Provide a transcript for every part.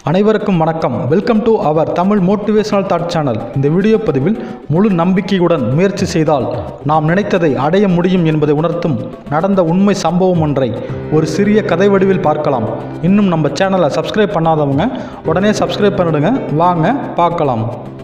அனைவருக்கும் வணக்கம் welcome to our Tamil motivational thought channel இந்த வீடியோ பதிவில் முழு நம்பிக்கையுடன் முயற்சி செய்தால் நாம் நினைத்ததை அடைய முடியும் என்பதை உணர்த்தும் நடந்த உண்மை சம்பவம் ஒன்றை ஒரு சிறிய கதை வடிவில் பார்க்கலாம் இன்னும் நம்ம சேனலை சப்ஸ்கிரைப் பண்ணாதவங்க உடனே சப்ஸ்கிரைப் பண்ணிடுங்க வாங்க பார்க்கலாம்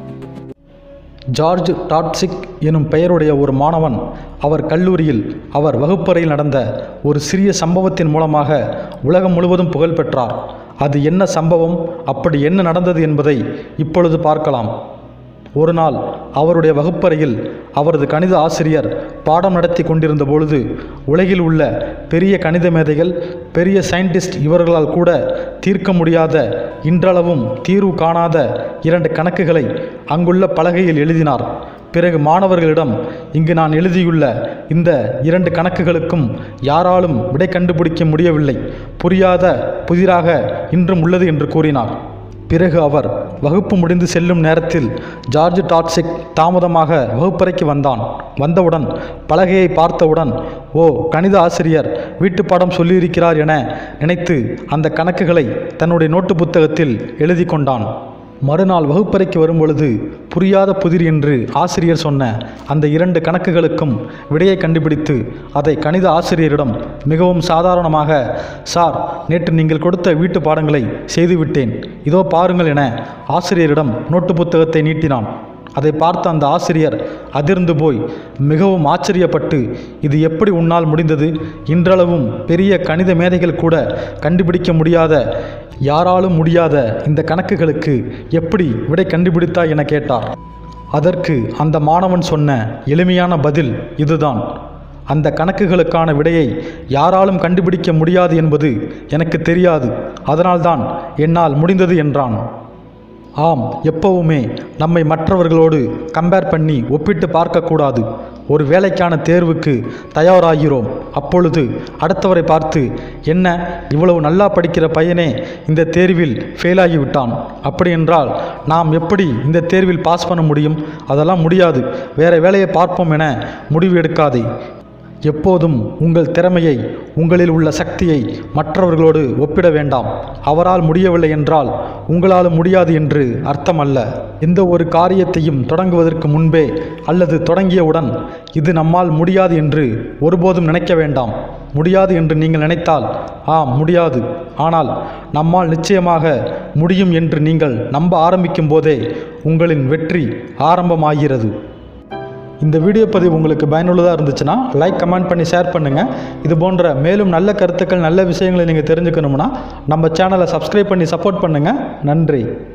ஜார்ஜ் டாட்சிக் எனும் பெயருடைய ஒரு மாணவன் அவர் கல்லூரியில் அவர் வகுப்பறையில் நடந்த ஒரு சிறிய சம்பவத்தின் மூலமாக உலகம் முழுவதும் புகழ் பெற்றார் அது என்ன சம்பவம் அப்படி என்ன நடந்தது என்பதை இப்பொழுது பார்க்கலாம் ஒரு நாள் அவருடைய வகுப்பறையில் அவரது கணித ஆசிரியர் பாடம் நடத்தி கொண்டிருந்த பொழுது உலகில் உள்ள பெரிய கணித மேதைகள் பெரிய சயின்டிஸ்ட் இவர்களால் கூட தீர்க்க முடியாத இன்றளவும் தீர்வு காணாத இரண்டு கணக்குகளை அங்குள்ள பலகையில் எழுதினார் பிறகு மாணவர்களிடம் இங்கு நான் எழுதியுள்ள இந்த இரண்டு கணக்குகளுக்கும் யாராலும் விடை கண்டுபிடிக்க முடியவில்லை புரியாத புதிராக இன்றும் உள்ளது என்று கூறினார் பிறகு அவர் வகுப்பு முடிந்து செல்லும் நேரத்தில் ஜார்ஜ் டாட்சிக் தாமதமாக வகுப்பறைக்கு வந்தான் வந்தவுடன் பலகையை பார்த்தவுடன் ஓ கணித ஆசிரியர் வீட்டு பாடம் சொல்லியிருக்கிறார் என நினைத்து அந்த கணக்குகளை தன்னுடைய நோட்டு புத்தகத்தில் எழுதி கொண்டான் மறுநாள் வகுப்பறைக்கு வரும்பொழுது புரியாத புதிர் என்று ஆசிரியர் சொன்ன அந்த இரண்டு கணக்குகளுக்கும் விடையை கண்டுபிடித்து அதை கணித ஆசிரியரிடம் மிகவும் சாதாரணமாக சார் நேற்று நீங்கள் கொடுத்த வீட்டு பாடங்களை செய்துவிட்டேன் இதோ பாருங்கள் என ஆசிரியரிடம் நோட்டு புத்தகத்தை நீட்டினான் அதை பார்த்த அந்த ஆசிரியர் அதிர்ந்து போய் மிகவும் ஆச்சரியப்பட்டு இது எப்படி உன்னால் முடிந்தது இன்றளவும் பெரிய கணித மேதைகள் கூட கண்டுபிடிக்க முடியாத யாராலும் முடியாத இந்த கணக்குகளுக்கு எப்படி விடை கண்டுபிடித்தாய் என கேட்டார் அதற்கு அந்த மாணவன் சொன்ன எளிமையான பதில் இதுதான் அந்த கணக்குகளுக்கான விடையை யாராலும் கண்டுபிடிக்க முடியாது என்பது எனக்கு தெரியாது அதனால்தான் என்னால் முடிந்தது என்றான் ஆம் எப்பவுமே நம்மை மற்றவர்களோடு கம்பேர் பண்ணி ஒப்பிட்டு பார்க்கக்கூடாது ஒரு வேலைக்கான தேர்வுக்கு தயாராகிறோம் அப்பொழுது அடுத்தவரை பார்த்து என்ன இவ்வளவு நல்லா படிக்கிற பையனே இந்த தேர்வில் ஃபெயிலாகிவிட்டான் அப்படி என்றால் நாம் எப்படி இந்த தேர்வில் பாஸ் பண்ண முடியும் அதெல்லாம் முடியாது வேற வேலையை பார்ப்போம் என முடிவு எடுக்காதே எப்போதும் உங்கள் திறமையை உங்களில் உள்ள சக்தியை மற்றவர்களோடு ஒப்பிட வேண்டாம் அவரால் முடியவில்லை என்றால் உங்களால் முடியாது என்று அர்த்தமல்ல எந்த ஒரு காரியத்தையும் தொடங்குவதற்கு முன்பே அல்லது தொடங்கியவுடன் இது நம்மால் முடியாது என்று ஒருபோதும் நினைக்க வேண்டாம் முடியாது என்று நீங்கள் நினைத்தால் ஆம் முடியாது ஆனால் நம்மால் நிச்சயமாக முடியும் என்று நீங்கள் நம்ப ஆரம்பிக்கும் போதே உங்களின் வெற்றி ஆரம்பமாகிறது இந்த வீடியோ பதிவு உங்களுக்கு பயனுள்ளதாக இருந்துச்சுன்னா லைக் கமெண்ட் பண்ணி ஷேர் பண்ணுங்கள் இது போன்ற மேலும் நல்ல கருத்துக்கள் நல்ல விஷயங்களை நீங்கள் தெரிஞ்சுக்கணும்னா நம்ம சேனலை சப்ஸ்கிரைப் பண்ணி சப்போர்ட் பண்ணுங்கள் நன்றி